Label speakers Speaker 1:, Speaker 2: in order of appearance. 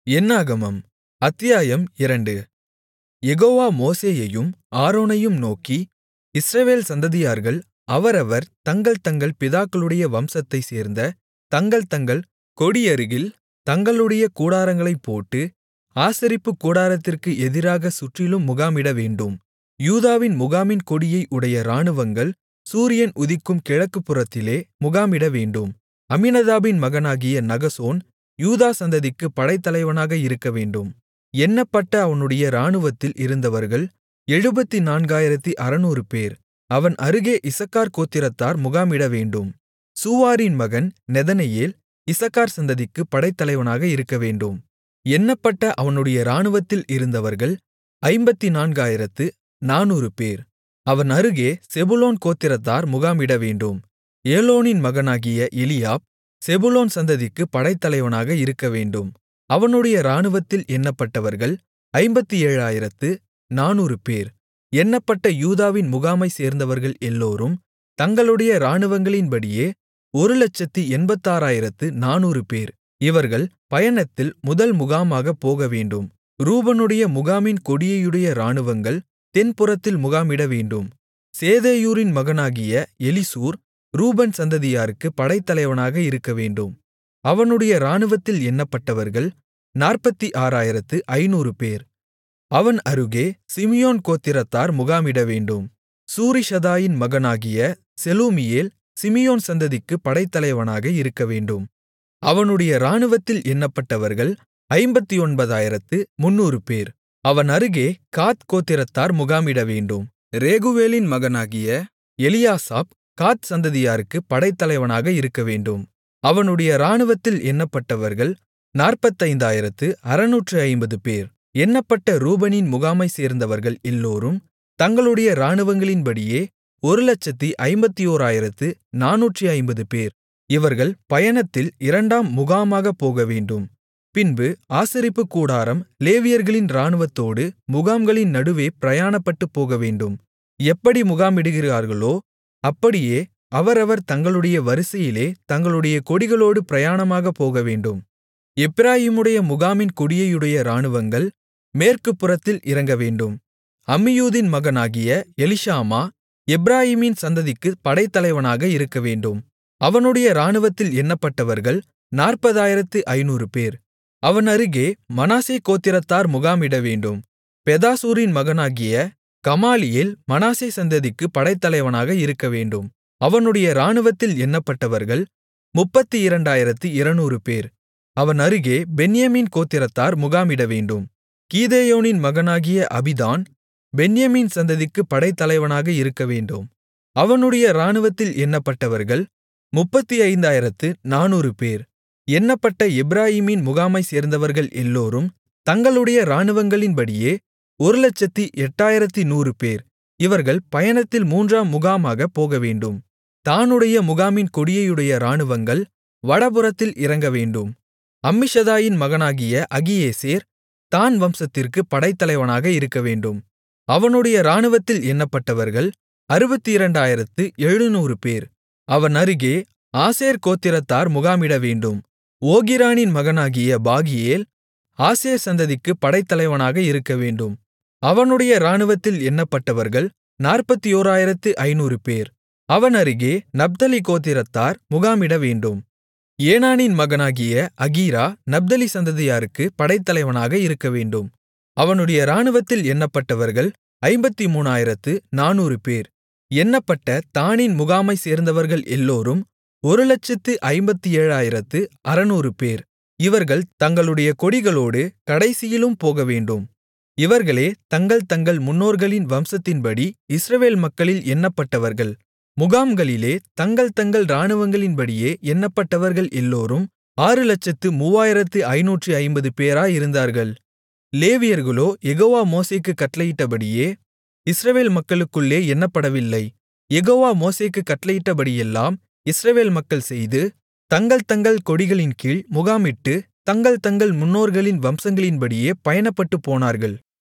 Speaker 1: என்னாகமம் அத்தியாயம் இரண்டு யெகோவா மோசேயையும் ஆரோனையும் நோக்கி இஸ்ரவேல் சந்ததியார்கள் அவரவர் தங்கள் தங்கள் பிதாக்களுடைய வம்சத்தைச் சேர்ந்த தங்கள் தங்கள் கொடியருகில் தங்களுடைய கூடாரங்களைப் போட்டு ஆசரிப்புக் கூடாரத்திற்கு எதிராகச் சுற்றிலும் முகாமிடவேண்டும் யூதாவின் முகாமின் கொடியை உடைய இராணுவங்கள் சூரியன் உதிக்கும் கிழக்குப்புறத்திலே முகாமிடவேண்டும் அம்மினதாபின் மகனாகிய நகசோன் யூதா சந்ததிக்குப் படைத்தலைவனாக இருக்கவேண்டும் எண்ணப்பட்ட அவனுடைய இராணுவத்தில் இருந்தவர்கள் எழுபத்துநான்காயிரத்து பேர் அவன் அருகே இசக்கார் கோத்திரத்தார் முகாமிடவேண்டும் சூவாரின் மகன் நெதனெயேல் இசக்கார் சந்ததிக்குப் படைத்தலைவனாக இருக்கவேண்டும் எண்ணப்பட்ட அவனுடைய இராணுவத்தில் இருந்தவர்கள் ஐம்பத்துநான்காயிரத்து நானூறு பேர் அவன் அருகே செபுலோன் கோத்திரத்தார் முகாமிடவேண்டும் ஏலோனின் மகனாகிய எலியாப் செபுலோன் சந்ததிக்குப் படைத்தலைவனாக இருக்கவேண்டும் அவனுடைய இராணுவத்தில் எண்ணப்பட்டவர்கள் ஐம்பத்தேழாயிரத்து நானூறு பேர் எண்ணப்பட்ட யூதாவின் முகாமைச் சேர்ந்தவர்கள் எல்லோரும் தங்களுடைய இராணுவங்களின்படியே ஒருலட்சத்து எண்பத்தாறாயிரத்து நானூறு பேர் இவர்கள் பயணத்தில் முதல் முகாமாகப் போகவேண்டும் ரூபனுடைய முகாமின் கொடியையுடைய இராணுவங்கள் தென்புறத்தில் முகாமிடவேண்டும் சேதேயூரின் மகனாகிய எலிசூர் ரூபன் சந்ததியாருக்குப் படைத்தலைவனாக இருக்கவேண்டும் அவனுடைய இராணுவத்தில் எண்ணப்பட்டவர்கள் நாற்பத்தி ஆறாயிரத்து ஐநூறு பேர் அவன் அருகே சிமியோன் கோத்திரத்தார் முகாமிடவேண்டும் சூரிஷதாயின் மகனாகிய செலூமியேல் சிமியோன் சந்ததிக்குப் படைத்தலைவனாக இருக்கவேண்டும் அவனுடைய இராணுவத்தில் எண்ணப்பட்டவர்கள் ஐம்பத்தொன்பதாயிரத்து முந்நூறு பேர் அவன் அருகே காத் கோத்திரத்தார் முகாமிடவேண்டும் ரேகுவேலின் மகனாகிய எலியாசாப் காத் சந்ததியாருக்குப் படைத்தலைவனாக இருக்கவேண்டும் அவனுடைய இராணுவத்தில் எண்ணப்பட்டவர்கள் நாற்பத்தைந்தாயிரத்து அறுநூற்று ஐம்பது பேர் எண்ணப்பட்ட ரூபனின் முகாமைச் சேர்ந்தவர்கள் எல்லோரும் தங்களுடைய இராணுவங்களின்படியே ஒருலட்சத்து ஐம்பத்தோராயிரத்து நானூற்று ஐம்பது பேர் இவர்கள் பயணத்தில் இரண்டாம் முகாமாகப் போகவேண்டும் பின்பு ஆசரிப்புக் கூடாரம் லேவியர்களின் இராணுவத்தோடு முகாம்களின் நடுவே பிரயாணப்பட்டுப் போகவேண்டும் எப்படி முகாமிடுகிறார்களோ அப்படியே அவரவர் தங்களுடைய வரிசையிலே தங்களுடைய கொடிகளோடு பிரயாணமாகப் போகவேண்டும் எப்பிராயீமுடைய முகாமின் கொடியையுடைய இராணுவங்கள் மேற்கு புறத்தில் இறங்கவேண்டும் அம்மியூதின் மகனாகிய எலிஷாமா எப்பிராயீமின் சந்ததிக்குப் படைத்தலைவனாக இருக்கவேண்டும் அவனுடைய இராணுவத்தில் எண்ணப்பட்டவர்கள் நாற்பதாயிரத்து ஐநூறு பேர் அவன் அருகே மனாசே கோத்திரத்தார் முகாமிடவேண்டும் பெதாசூரின் மகனாகிய கமாலியேல் மனாசே சந்ததிக்குப் படைத்தலைவனாக இருக்கவேண்டும் அவனுடைய இராணுவத்தில் எண்ணப்பட்டவர்கள் முப்பத்தி இரண்டாயிரத்து இருநூறு பேர் அவன் அருகே பென்யமீன் கோத்திரத்தார் முகாமிடவேண்டும் கீதேயோனின் மகனாகிய அபிதான் பென்யமீன் சந்ததிக்குப் படைத்தலைவனாக இருக்கவேண்டும் அவனுடைய இராணுவத்தில் எண்ணப்பட்டவர்கள் முப்பத்தி ஐந்தாயிரத்து நானூறு பேர் எண்ணப்பட்ட எப்பிராயீமின் முகாமைச் சேர்ந்தவர்கள் எல்லோரும் தங்களுடைய இராணுவங்களின்படியே ஒருலட்சத்து எட்டாயிரத்து நூறு பேர் இவர்கள் பயணத்தில் மூன்றாம் முகாமாகப் போகவேண்டும் தானுடைய முகாமின் கொடியையுடைய இராணுவங்கள் வடபுறத்தில் இறங்கவேண்டும் அம்மிஷதாயின் மகனாகிய அகியேசேர் தான் வம்சத்திற்குப் படைத்தலைவனாக இருக்கவேண்டும் அவனுடைய இராணுவத்தில் எண்ணப்பட்டவர்கள் அறுபத்திரண்டாயிரத்து எழுநூறு பேர் அவன் அருகே ஆசேர் கோத்திரத்தார் முகாமிடவேண்டும் ஓகிரானின் மகனாகிய பாகியேல் ஆசேர் சந்ததிக்குப் படைத்தலைவனாக இருக்கவேண்டும் அவனுடைய இராணுவத்தில் எண்ணப்பட்டவர்கள் நாற்பத்தோராயிரத்து ஐநூறு பேர் அவன் அருகே நப்தலி கோத்திரத்தார் முகாமிடவேண்டும் ஏனானின் மகனாகிய அகீரா நப்தலி சந்ததியாருக்கு படைத்தலைவனாக இருக்கவேண்டும் அவனுடைய இராணுவத்தில் எண்ணப்பட்டவர்கள் ஐம்பத்தி மூணாயிரத்து நானூறு பேர் எண்ணப்பட்ட தானின் முகாமைச் சேர்ந்தவர்கள் எல்லோரும் ஒரு லட்சத்து ஐம்பத்தி ஏழாயிரத்து அறுநூறு பேர் இவர்கள் தங்களுடைய கொடிகளோடு கடைசியிலும் போகவேண்டும் இவர்களே தங்கள் தங்கள் முன்னோர்களின் வம்சத்தின்படி இஸ்ரவேல் மக்களில் எண்ணப்பட்டவர்கள் முகாம்களிலே தங்கள் தங்கள் இராணுவங்களின்படியே எண்ணப்பட்டவர்கள் எல்லோரும் ஆறு லட்சத்து மூவாயிரத்து ஐநூற்று ஐம்பது பேராயிருந்தார்கள் லேவியர்களோ யெகோவா மோசேக்குக் கட்டளையிட்டபடியே இஸ்ரவேல் மக்களுக்குள்ளே எண்ணப்படவில்லை யெகோவா மோசேக்குக் கட்டளையிட்டபடியெல்லாம் இஸ்ரவேல் மக்கள் செய்து தங்கள் தங்கள் கொடிகளின் கீழ் முகாமிட்டு தங்கள் தங்கள் முன்னோர்களின் வம்சங்களின்படியே பயணப்பட்டுப் போனார்கள்